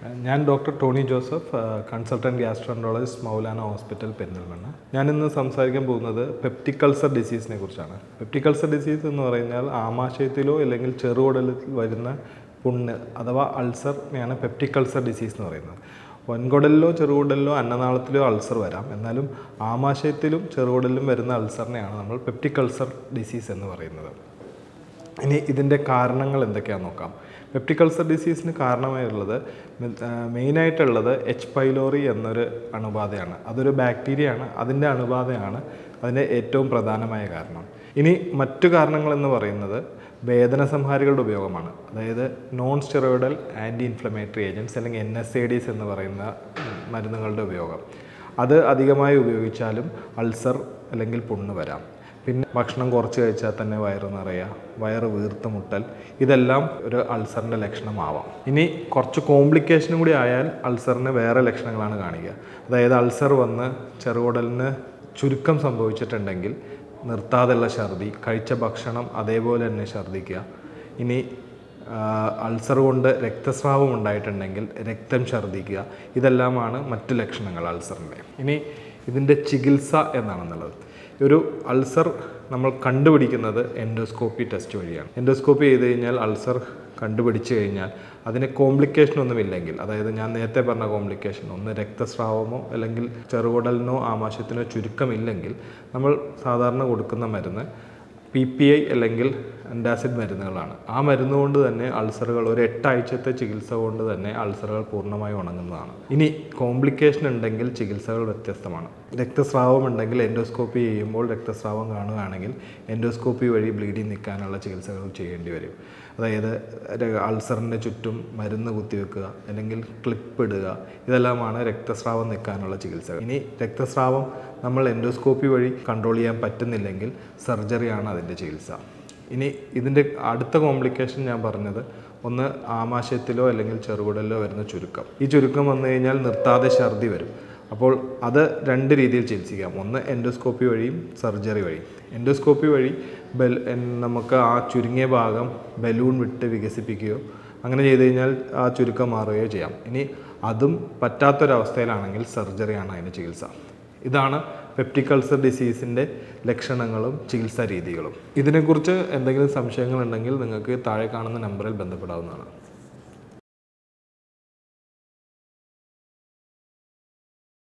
ഞാൻ doctor Tony Joseph consultant gastroenterologist Moulana hospital Perinthalmanna ഞാൻ ഇന്ന് സംസാരിക്കാൻ പോകുന്നത് പെപ്റ്റിക്കൾസർ ഡിസീസിനെ കുറിച്ചാണ് പെപ്റ്റിക്കൾസർ ഡിസീസ് എന്ന് പറഞ്ഞാൽ ആമാശയത്തിലോ അല്ലെങ്കിൽ ചെറുകുടലിൽ വരുന്ന പുണ്ണ് അഥവാ അൾസറിനെയാണ് പെപ്റ്റിക്കൾസർ ഡിസീസ് എന്ന് പറയുന്നത് വൻകുടലിലോ ചെറുകുടലിലോ അന്നനാളത്തിലോ അൾസർ വരാം എന്നാലും ആമാശയത്തിലും ചെറുകുടലിലും വരുന്ന അൾസറിനെയാണ് നമ്മൾ പെപ്റ്റിക്കൾസർ ഡിസീസ് എന്ന് പറയുന്നത് ഇനി ഇതിൻ്റെ കാരണങ്ങൾ എന്തൊക്കെയാണെന്ന് നോക്കാം പെപ്റ്റിക്കൾസർ ഡിസീസിന് കാരണമായുള്ളത് മെയിനായിട്ടുള്ളത് എച്ച് പൈലോറി എന്നൊരു അണുബാധയാണ് അതൊരു ബാക്ടീരിയയാണ് അതിൻ്റെ അണുബാധയാണ് അതിൻ്റെ ഏറ്റവും പ്രധാനമായ കാരണം ഇനി മറ്റു കാരണങ്ങൾ എന്ന് പറയുന്നത് വേദന സംഹാരികളുടെ ഉപയോഗമാണ് അതായത് non steroidal anti inflammatory agents അല്ലെങ്കിൽ എൻ എസ് എ ഡിസ് എന്ന് പറയുന്ന മരുന്നുകളുടെ ഉപയോഗം അത് അധികമായി ഉപയോഗിച്ചാലും അൾസർ അല്ലെങ്കിൽ പുണ്ണ് വരാം പിന്നെ ഭക്ഷണം കുറച്ച് കഴിച്ചാൽ തന്നെ വയറ് നിറയുക വയറ് വീർത്ത് മുട്ടൽ ഇതെല്ലാം ഒരു അൾസറിൻ്റെ ലക്ഷണമാവാം ഇനി കുറച്ച് കോംപ്ലിക്കേഷനും കൂടി ആയാൽ അൾസറിന് വേറെ ലക്ഷണങ്ങളാണ് കാണിക്കുക അതായത് അൾസർ വന്ന് ചെറുകുടലിന് ചുരുക്കം സംഭവിച്ചിട്ടുണ്ടെങ്കിൽ നിർത്താതെയുള്ള ഛർദി കഴിച്ച ഭക്ഷണം അതേപോലെ തന്നെ ഛർദ്ദിക്കുക ഇനി അൾസർ കൊണ്ട് രക്തസ്രാവം ഉണ്ടായിട്ടുണ്ടെങ്കിൽ രക്തം ഛർദ്ദിക്കുക ഇതെല്ലാമാണ് മറ്റു ലക്ഷണങ്ങൾ അൾസറിൻ്റെ ഇനി ഇതിൻ്റെ ചികിത്സ എന്നാണെന്നുള്ളത് ഒരു അൾസർ നമ്മൾ കണ്ടുപിടിക്കുന്നത് എൻഡോസ്കോപ്പി ടെസ്റ്റ് വഴിയാണ് എൻഡോസ്കോപ്പി ചെയ്ത് കഴിഞ്ഞാൽ അൾസർ കണ്ടുപിടിച്ച് കഴിഞ്ഞാൽ അതിന് കോംപ്ലിക്കേഷൻ ഒന്നുമില്ലെങ്കിൽ അതായത് ഞാൻ നേരത്തെ പറഞ്ഞ കോംപ്ലിക്കേഷൻ ഒന്ന് രക്തസ്രാവമോ അല്ലെങ്കിൽ ചെറുകുടലിനോ ആമാശയത്തിനോ ചുരുക്കമില്ലെങ്കിൽ നമ്മൾ സാധാരണ കൊടുക്കുന്ന മരുന്ന് പി പി ഐ അല്ലെങ്കിൽ അൻറ്റാസിഡ് മരുന്നുകളാണ് ആ മരുന്ന് കൊണ്ട് തന്നെ അൾസറുകൾ ഒരു എട്ടാഴ്ചത്തെ ചികിത്സ കൊണ്ട് തന്നെ അൾസറുകൾ പൂർണ്ണമായി ഉണങ്ങുന്നതാണ് ഇനി കോംപ്ലിക്കേഷൻ ഉണ്ടെങ്കിൽ ചികിത്സകൾ വ്യത്യസ്തമാണ് രക്തസ്രാവം ഉണ്ടെങ്കിൽ എൻഡോസ്കോപ്പി ചെയ്യുമ്പോൾ രക്തസ്രാവം കാണുകയാണെങ്കിൽ എൻഡോസ്കോപ്പി വഴി ബ്ലീഡിങ് നിൽക്കാനുള്ള ചികിത്സകൾ ചെയ്യേണ്ടി വരും അതായത് അൾസറിൻ്റെ ചുറ്റും മരുന്ന് കുത്തിവെക്കുക അല്ലെങ്കിൽ ക്ലിപ്പ് ഇടുക ഇതെല്ലാമാണ് രക്തസ്രാവം നിൽക്കാനുള്ള ചികിത്സകൾ ഇനി രക്തസ്രാവം നമ്മൾ എൻഡോസ്കോപ്പി വഴി കൺട്രോൾ ചെയ്യാൻ പറ്റുന്നില്ലെങ്കിൽ സർജറിയാണ് അതിൻ്റെ ചികിത്സ ഇനി ഇതിൻ്റെ അടുത്ത കോംപ്ലിക്കേഷൻ ഞാൻ പറഞ്ഞത് ഒന്ന് ആമാശയത്തിലോ അല്ലെങ്കിൽ ചെറുകുടലിലോ വരുന്ന ചുരുക്കം ഈ ചുരുക്കം വന്നു കഴിഞ്ഞാൽ നിർത്താതെ ഛർദി വരും അപ്പോൾ അത് രണ്ട് രീതിയിൽ ചികിത്സിക്കാം ഒന്ന് എൻഡോസ്കോപ്പി വഴിയും സർജറി വഴിയും എൻഡോസ്കോപ്പി വഴി ബെൽ നമുക്ക് ആ ചുരുങ്ങിയ ഭാഗം ബലൂൺ വിട്ട് വികസിപ്പിക്കുകയോ അങ്ങനെ ചെയ്ത് കഴിഞ്ഞാൽ ആ ചുരുക്കം മാറുകയോ ചെയ്യാം ഇനി അതും പറ്റാത്തൊരവസ്ഥയിലാണെങ്കിൽ സർജറിയാണ് അതിൻ്റെ ചികിത്സ ഇതാണ് പെപ്റ്റിക്കൾസർ ഡിസീസിൻ്റെ ലക്ഷണങ്ങളും ചികിത്സാ രീതികളും ഇതിനെക്കുറിച്ച് എന്തെങ്കിലും സംശയങ്ങളുണ്ടെങ്കിൽ നിങ്ങൾക്ക് താഴെ കാണുന്ന നമ്പറിൽ ബന്ധപ്പെടാവുന്നതാണ്